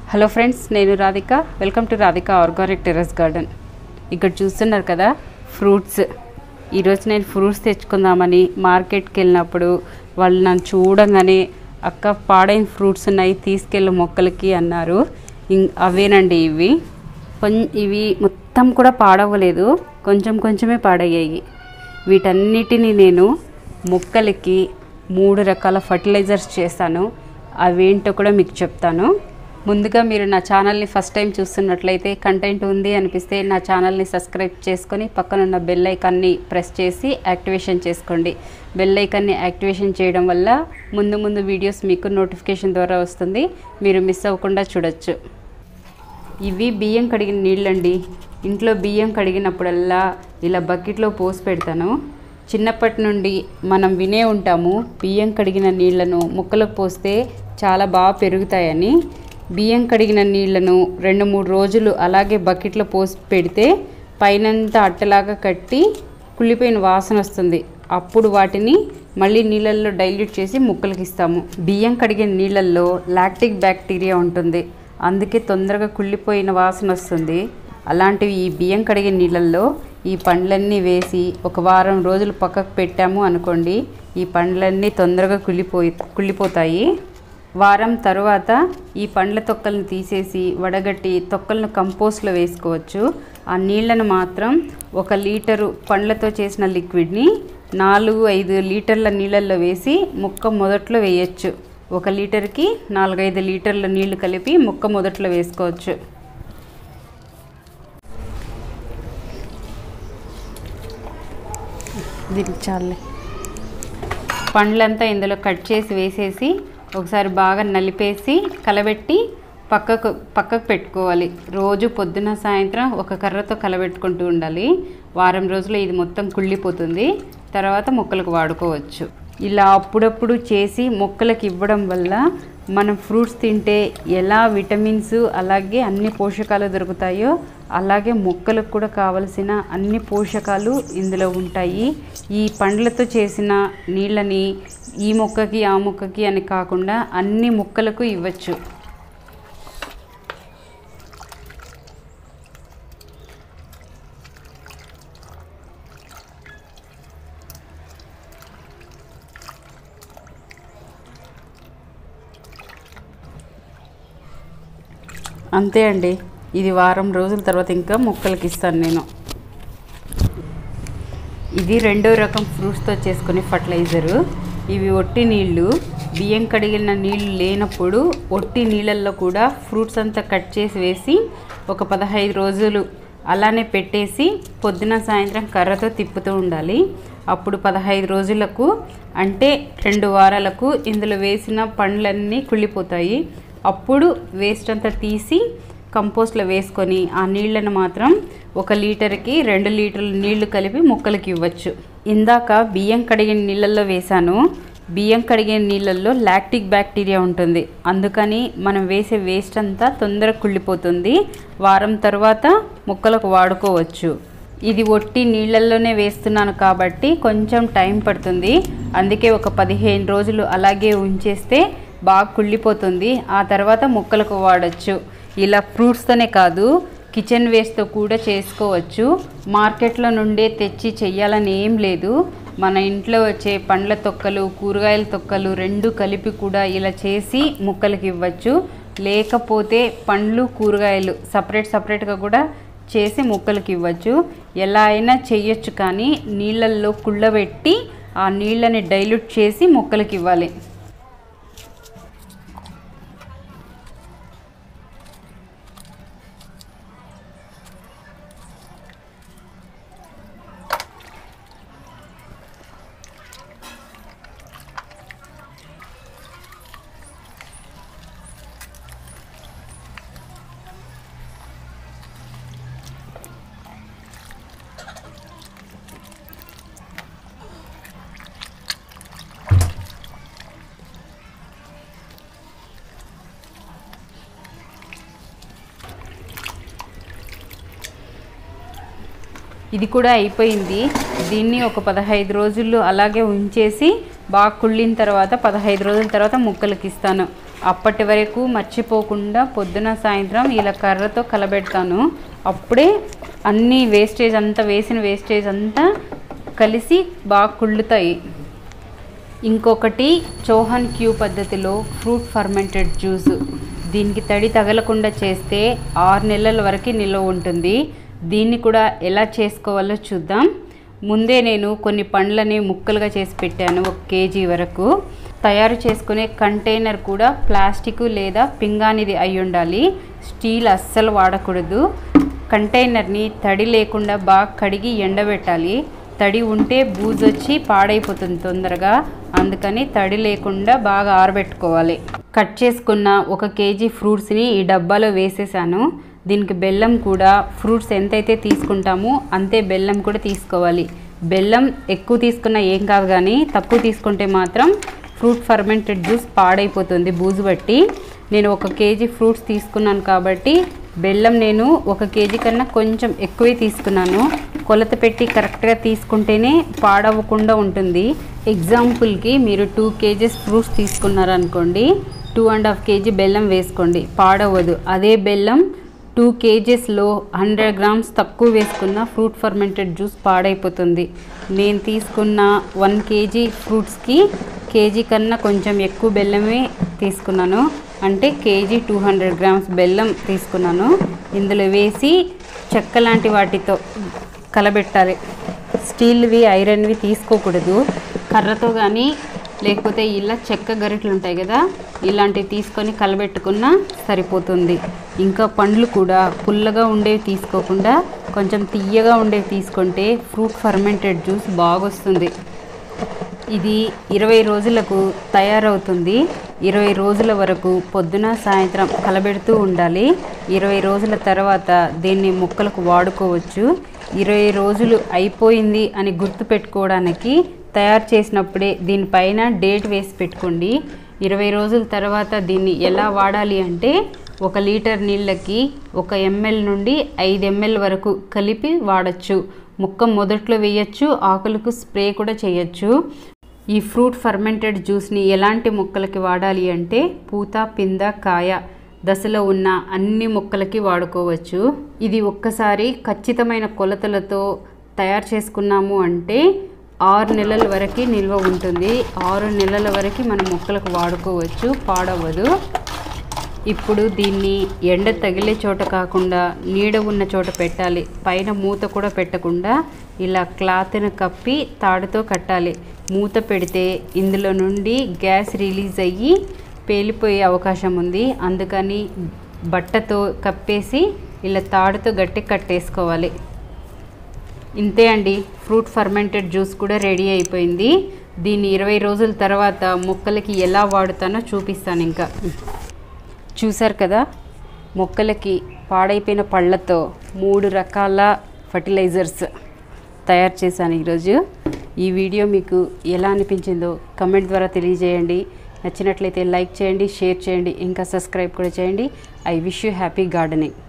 hello friends నేను Radhika welcome to Radhika organic terrace garden ఇక్కడ చూస్తున్నారు కదా ఫ్రూట్స్ ఈరోజు నేను ఫ్రూట్స్ తెచ్చుకుందామని మార్కెట్కి వెళ్ళినప్పుడు వాళ్ళు నన్ను చూడంగానే అక్క పాడైన ఫ్రూట్స్ ఉన్నాయి తీసుకెళ్ళి మొక్కలకి అన్నారు ఇం- అవేనండి ఇవి కొం ఇవి మొత్తం కూడా పాడవ్వలేదు కొంచెం కొంచెమే పాడయ్యాయి వీటన్నిటిని నేను మొక్కలకి మూడు రకాల ఫర్టిలైజర్స్ చేస్తాను అవేంటో కూడా మీకు చెప్తాను ముందుగా మీరు నా ఛానల్ని ఫస్ట్ టైం చూస్తున్నట్లయితే కంటెంట్ ఉంది అనిపిస్తే నా ఛానల్ని సబ్స్క్రైబ్ చేసుకొని పక్కనున్న బెల్ ఐకాన్ని ప్రెస్ చేసి యాక్టివేషన్ చేసుకోండి బెల్ ఐకాన్ని యాక్టివేషన్ చేయడం వల్ల ముందు ముందు వీడియోస్ మీకు నోటిఫికేషన్ ద్వారా వస్తుంది మీరు మిస్ అవ్వకుండా చూడొచ్చు ఇవి బియ్యం కడిగిన నీళ్ళండి ఇంట్లో బియ్యం కడిగినప్పుడల్లా ఇలా బకెట్లో పోసి పెడతాను చిన్నప్పటి నుండి మనం వినే ఉంటాము బియ్యం కడిగిన నీళ్లను ముక్కలకు పోస్తే చాలా బాగా పెరుగుతాయని బియ్యం కడిగిన నీళ్లను రెండు మూడు రోజులు అలాగే బకెట్లో పోసి పెడితే పైనంతా అట్టలాగా కట్టి కుళ్ళిపోయిన వాసన వస్తుంది అప్పుడు వాటిని మళ్ళీ నీళ్ళల్లో డైల్యూట్ చేసి ముక్కలకి ఇస్తాము బియ్యం కడిగిన నీళ్ళల్లో లాక్టిక్ బ్యాక్టీరియా ఉంటుంది అందుకే తొందరగా కుళ్ళిపోయిన వాసన వస్తుంది అలాంటివి ఈ బియ్యం కడిగిన నీళ్ళల్లో ఈ పండ్లన్నీ వేసి ఒక వారం రోజులు పక్కకు పెట్టాము అనుకోండి ఈ పండ్లన్నీ తొందరగా కుళ్ళిపోయి కుళ్ళిపోతాయి వారం తరువాత ఈ పండ్ల తొక్కలను తీసేసి వడగట్టి తొక్కలను కంపోస్ట్లో వేసుకోవచ్చు ఆ నీళ్ళను మాత్రం ఒక లీటరు పండ్లతో చేసిన లిక్విడ్ని నాలుగు ఐదు లీటర్ల నీళ్ళల్లో వేసి ముక్క మొదట్లో వేయచ్చు ఒక లీటర్కి నాలుగైదు లీటర్ల నీళ్లు కలిపి ముక్క మొదట్లో వేసుకోవచ్చు దీనికి చాలే పండ్లంతా ఇందులో కట్ చేసి వేసేసి ఒకసారి బాగా నలిపేసి కలబెట్టి పక్కకు పక్కకు పెట్టుకోవాలి రోజు పొద్దున సాయంత్రం ఒక కర్రతో కలబెట్టుకుంటూ ఉండాలి వారం రోజులు ఇది మొత్తం కుళ్ళిపోతుంది తర్వాత మొక్కలకు వాడుకోవచ్చు ఇలా అప్పుడప్పుడు చేసి మొక్కలకు ఇవ్వడం వల్ల మనం ఫ్రూట్స్ తింటే ఎలా విటమిన్స్ అలాగే అన్ని పోషకాలు దొరుకుతాయో అలాగే మొక్కలకు కూడా కావలసిన అన్ని పోషకాలు ఇందులో ఉంటాయి ఈ పండ్లతో చేసిన నీళ్ళని ఈ మొక్కకి ఆ మొక్కకి అని కాకుండా అన్ని మొక్కలకు ఇవ్వచ్చు అంతే అండి ఇది వారం రోజుల తర్వాత ఇంకా మొక్కలకి ఇస్తాను నేను ఇది రెండో రకం ఫ్రూట్స్తో చేసుకునే ఫర్టిలైజరు ఇవి ఒట్టి నీళ్ళు బియ్యం కడిగిన నీళ్ళు లేనప్పుడు ఒట్టి నీళ్ళల్లో కూడా ఫ్రూట్స్ అంతా కట్ చేసి వేసి ఒక పదహైదు రోజులు అలానే పెట్టేసి పొద్దున సాయంత్రం కర్రతో తిప్పుతూ ఉండాలి అప్పుడు పదహైదు రోజులకు అంటే రెండు వారాలకు ఇందులో వేసిన పండ్లన్నీ కుళ్ళిపోతాయి అప్పుడు వేస్ట్ అంతా తీసి కంపోస్ట్లో వేసుకొని ఆ నీళ్ళను మాత్రం ఒక లీటర్కి రెండు లీటర్ల నీళ్లు కలిపి మొక్కలకి ఇవ్వచ్చు ఇందాక బియ్యం కడిగిన నీళ్ళల్లో వేశాను బియ్యం కడిగిన నీళ్ళల్లో లాక్టిక్ బ్యాక్టీరియా ఉంటుంది అందుకని మనం వేసే వేస్ట్ అంతా తొందరగా కుళ్ళిపోతుంది వారం తర్వాత మొక్కలకు వాడుకోవచ్చు ఇది ఒట్టి నీళ్ళల్లోనే వేస్తున్నాను కాబట్టి కొంచెం టైం పడుతుంది అందుకే ఒక పదిహేను రోజులు అలాగే ఉంచేస్తే బాగా కుళ్ళిపోతుంది ఆ తర్వాత మొక్కలకు వాడచ్చు ఇలా ఫ్రూట్స్తోనే కాదు కిచెన్ వేస్ట్తో కూడా చేసుకోవచ్చు మార్కెట్లో నుండే తెచ్చి చెయ్యాలని ఏం లేదు మన ఇంట్లో వచ్చే పండ్ల తొక్కలు కూరగాయల తొక్కలు రెండు కలిపి కూడా ఇలా చేసి ముక్కలకి ఇవ్వచ్చు లేకపోతే పండ్లు కూరగాయలు సపరేట్ సపరేట్గా కూడా చేసి మొక్కలకి ఇవ్వచ్చు ఎలా అయినా చెయ్యొచ్చు కానీ నీళ్ళల్లో కుళ్ళబెట్టి ఆ నీళ్ళని డైల్యూట్ చేసి మొక్కలకి ఇవ్వాలి ఇది కూడా అయిపోయింది దీన్ని ఒక పదహైదు రోజులు అలాగే ఉంచేసి బాగా కుళ్ళిన తర్వాత పదహైదు రోజుల తర్వాత ముక్కలకి ఇస్తాను అప్పటి వరకు మర్చిపోకుండా పొద్దున సాయంత్రం ఇలా కర్రతో కలబెడతాను అప్పుడే అన్ని వేస్టేజ్ అంతా వేసిన వేస్టేజ్ అంతా కలిసి బాగా కుళ్ళుతాయి ఇంకొకటి చౌహాన్ క్యూ పద్ధతిలో ఫ్రూట్ ఫర్మెంటెడ్ జ్యూస్ దీనికి తడి తగలకుండా చేస్తే ఆరు నెలల వరకు నిల్వ ఉంటుంది దీన్ని కూడా ఎలా చేసుకోవాలో చూద్దాం ముందే నేను కొన్ని పండ్లని ముక్కలుగా చేసి పెట్టాను ఒక కేజీ వరకు తయారు చేసుకునే కంటైనర్ కూడా ప్లాస్టిక్ లేదా పింగానిది అయి ఉండాలి స్టీల్ అస్సలు వాడకూడదు కంటైనర్ని తడి లేకుండా బాగా కడిగి ఎండబెట్టాలి తడి ఉంటే బూజు వచ్చి పాడైపోతుంది తొందరగా అందుకని తడి లేకుండా బాగా ఆరబెట్టుకోవాలి కట్ చేసుకున్న ఒక కేజీ ఫ్రూట్స్ని ఈ డబ్బాలో వేసేసాను దీనికి బెల్లం కూడా ఫ్రూట్స్ ఎంతైతే తీసుకుంటామో అంతే బెల్లం కూడా తీసుకోవాలి బెల్లం ఎక్కువ తీసుకున్నా ఏం కాదు కానీ తక్కువ తీసుకుంటే మాత్రం ఫ్రూట్ ఫర్మెంటెడ్ జ్యూస్ పాడైపోతుంది బూజు బట్టి నేను ఒక కేజీ ఫ్రూట్స్ తీసుకున్నాను కాబట్టి బెల్లం నేను ఒక కేజీ కన్నా కొంచెం ఎక్కువే తీసుకున్నాను కొలత పెట్టి కరెక్ట్గా తీసుకుంటేనే పాడవకుండా ఉంటుంది ఎగ్జాంపుల్కి మీరు టూ కేజీస్ ఫ్రూట్స్ తీసుకున్నారనుకోండి టూ అండ్ హాఫ్ కేజీ బెల్లం వేసుకోండి పాడవదు అదే బెల్లం టూ కేజెస్లో హండ్రెడ్ గ్రామ్స్ తక్కువ వేసుకున్న ఫ్రూట్ ఫర్మెంటెడ్ జ్యూస్ పాడైపోతుంది నేను తీసుకున్న వన్ కేజీ ఫ్రూట్స్కి కేజీ కన్నా కొంచెం ఎక్కువ బెల్లమే తీసుకున్నాను అంటే కేజీ టూ హండ్రెడ్ గ్రామ్స్ బెల్లం తీసుకున్నాను ఇందులో వేసి చెక్క లాంటి వాటితో కలబెట్టాలి స్టీల్వి ఐరన్వి తీసుకోకూడదు కర్రతో కానీ లేకపోతే ఇలా చెక్క గరిటలు ఉంటాయి కదా ఇలాంటివి తీసుకొని కలబెట్టుకున్నా సరిపోతుంది ఇంకా పండ్లు కూడా పుల్లగా ఉండేవి తీసుకోకుండా కొంచెం తీయగా ఉండేవి తీసుకుంటే ఫ్రూట్ ఫర్మెంటెడ్ జ్యూస్ బాగొస్తుంది ఇది ఇరవై రోజులకు తయారవుతుంది ఇరవై రోజుల వరకు పొద్దున సాయంత్రం కలబెడుతూ ఉండాలి ఇరవై రోజుల తర్వాత దీన్ని ముక్కలకు వాడుకోవచ్చు ఇరవై రోజులు అయిపోయింది అని గుర్తు పెట్టుకోవడానికి తయారు చేసినప్పుడే దీనిపైన డేట్ వేసి పెట్టుకోండి ఇరవై రోజుల తర్వాత దీన్ని ఎలా వాడాలి అంటే ఒక లీటర్ నీళ్ళకి ఒక ఎంఎల్ నుండి ఐదు ఎంఎల్ వరకు కలిపి వాడచ్చు ముక్క మొదట్లో వేయచ్చు ఆకులకు స్ప్రే కూడా చేయొచ్చు ఈ ఫ్రూట్ ఫర్మెంటెడ్ జ్యూస్ని ఎలాంటి మొక్కలకి వాడాలి అంటే పూత పింద కాయ దశలో ఉన్న అన్ని మొక్కలకి వాడుకోవచ్చు ఇది ఒక్కసారి ఖచ్చితమైన కొలతలతో తయారు చేసుకున్నాము అంటే ఆరు నెలల వరకు నిల్వ ఉంటుంది ఆరు నెలల వరకు మన మొక్కలకు వాడుకోవచ్చు పాడవదు ఇప్పుడు దీన్ని ఎండ తగిలే చోట కాకుండా నీడ ఉన్న చోట పెట్టాలి పైన మూత కూడా పెట్టకుండా ఇలా క్లాత్ను కప్పి తాడుతో కట్టాలి మూత పెడితే ఇందులో నుండి గ్యాస్ రిలీజ్ అయ్యి పేలిపోయే అవకాశం ఉంది అందుకని బట్టతో కప్పేసి ఇలా తాడుతో గట్టి కట్టేసుకోవాలి ఇంతే అండి ఫ్రూట్ ఫర్మెంటెడ్ జ్యూస్ కూడా రెడీ అయిపోయింది దీన్ని ఇరవై రోజుల తర్వాత మొక్కలకి ఎలా వాడుతానో చూపిస్తాను ఇంకా చూసారు కదా మొక్కలకి పాడైపోయిన పళ్ళతో మూడు రకాల ఫర్టిలైజర్స్ తయారు చేశాను ఈరోజు ఈ వీడియో మీకు ఎలా అనిపించిందో కమెంట్ ద్వారా తెలియజేయండి నచ్చినట్లయితే లైక్ చేయండి షేర్ చేయండి ఇంకా సబ్స్క్రైబ్ కూడా చేయండి I wish you happy gardening